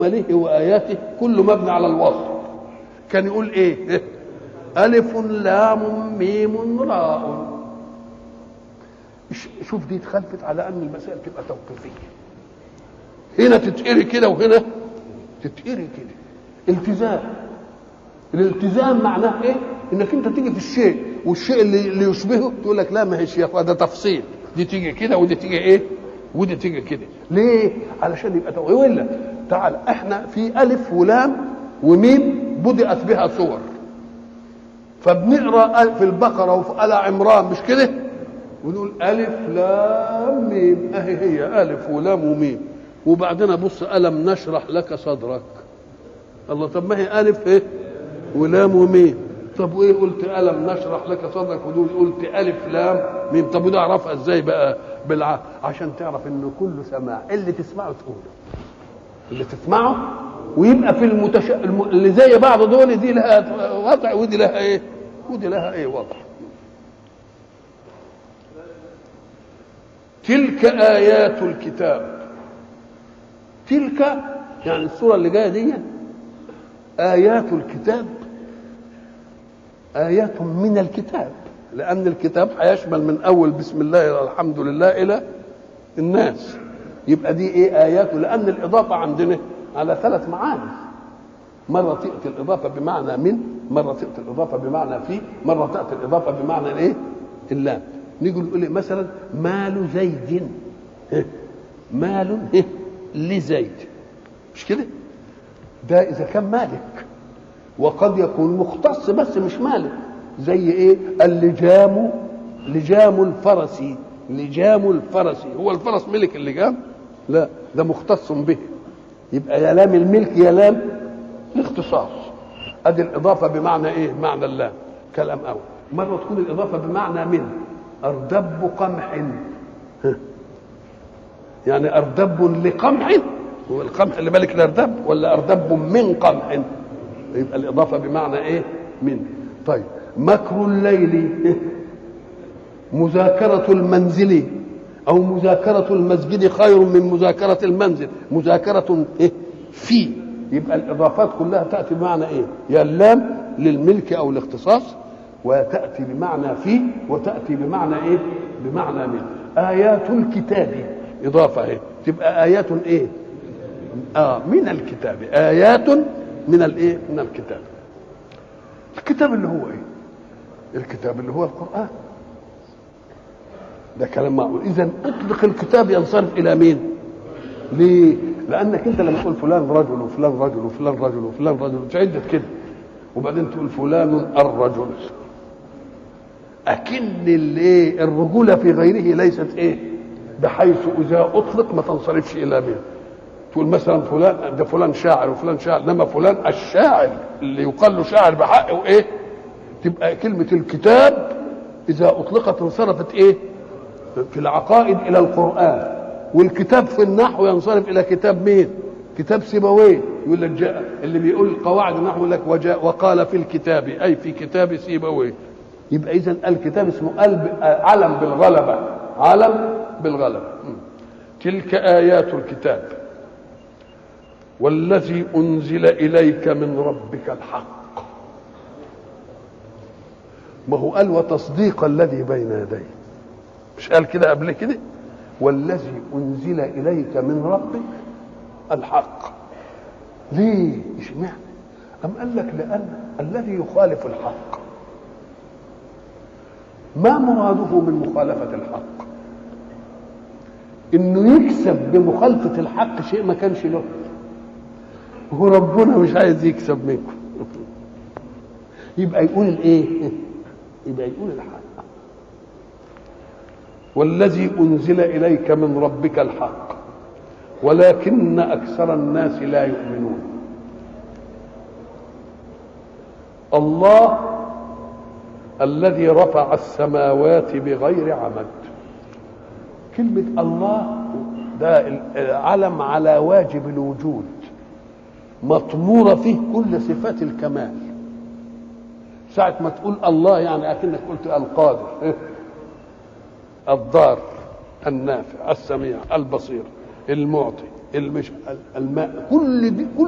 ماله وآياته كله مبني على الوصف كان يقول ايه ألف لام ميم راء شوف دي اتخلفت على أن المسائل تبقى توقيفية هنا تتقري كده وهنا تتقري كده التزام الالتزام معناه ايه انك انت تيجي في الشيء والشيء اللي, اللي يشبهه تقول لك لا ما هيش ده تفصيل دي تيجي كده ودي تيجي ايه ودي تيجي كده ليه علشان يبقى توقيف ولا تعال احنا في الف ولام وميم بدأت بها سور فبنقرا في البقره وفي ال عمران مش كده ونقول الف لام ميم اهي هي الف ولام وميم وبعدين ابص الم نشرح لك صدرك الله طب ما هي الف ايه ولام وميم طب وايه قلت الم نشرح لك صدرك ودول قلت الف لام ميم طب وده اعرفها ازاي بقى بالع عشان تعرف انه كله سماع اللي تسمعه تقوله اللي تسمعه ويبقى في المتش... الم... اللي زي بعض دول دي لها وضع ودي لها ايه ودي لها ايه وضع تلك ايات الكتاب تلك يعني السوره اللي جايه دي ايات الكتاب ايات من الكتاب لان الكتاب هيشمل من اول بسم الله الحمد لله الى الناس يبقى دي ايه ايات لان الاضافه عندنا على ثلاث معاني مرة تأتي الإضافة بمعنى من مرة تأتي الإضافة بمعنى في مرة تأتي الإضافة بمعنى الإيه اللام نيجي نقول مثلا مال زيد مال لزيد مش كده ده إذا كان مالك وقد يكون مختص بس مش مالك زي إيه اللجام لجام الفرس لجام الفرس هو الفرس ملك اللجام لا ده مختص به يبقى يا لام الملك يا لام الاختصاص ادي الاضافه بمعنى ايه معنى اللام كلام اول مره تكون الاضافه بمعنى من اردب قمح يعني اردب لقمح هو القمح اللي بالك الاردب ولا اردب من قمح يبقى الاضافه بمعنى ايه من طيب مكر الليل مذاكره المنزل او مذاكره المسجد خير من مذاكره المنزل مذاكره إيه؟ في يبقى الاضافات كلها تاتي بمعنى ايه يا اللام للملك او الاختصاص وتاتي بمعنى في وتاتي بمعنى ايه بمعنى من ايات الكتاب اضافه ايه تبقى ايات ايه اه من الكتاب ايات من الايه من الكتاب الكتاب اللي هو ايه الكتاب اللي هو القران ده كلام معقول اذا اطلق الكتاب ينصرف الى مين ليه لانك انت لما تقول فلان رجل وفلان رجل وفلان رجل وفلان رجل تعدت كده وبعدين تقول فلان الرجل اكن الايه الرجوله في غيره ليست ايه بحيث اذا اطلق ما تنصرفش الى مين تقول مثلا فلان ده فلان شاعر وفلان شاعر انما فلان الشاعر اللي يقال له شاعر بحق وايه تبقى كلمه الكتاب اذا اطلقت انصرفت ايه في العقائد الى القران والكتاب في النحو ينصرف الى كتاب مين كتاب سيبويه يقول لك جاء اللي بيقول قواعد النحو يقول لك وجاء وقال في الكتاب اي في كتاب سيبويه يبقى اذا الكتاب اسمه قلب علم بالغلبه علم بالغلبه تلك ايات الكتاب والذي انزل اليك من ربك الحق ما هو قال وتصديق الذي بين يديه مش قال كده قبل كده والذي انزل اليك من ربك الحق ليه اشمعنى ام قال لك لان الذي يخالف الحق ما مراده من مخالفه الحق انه يكسب بمخالفه الحق شيء ما كانش له هو ربنا مش عايز يكسب منكم يبقى يقول الايه يبقى يقول الحق والذي انزل اليك من ربك الحق ولكن اكثر الناس لا يؤمنون الله الذي رفع السماوات بغير عمد كلمه الله ده علم على واجب الوجود مطمورة فيه كل صفات الكمال ساعة ما تقول الله يعني أكنك قلت القادر الضار النافع السميع البصير المعطي المش الماء كل دي كل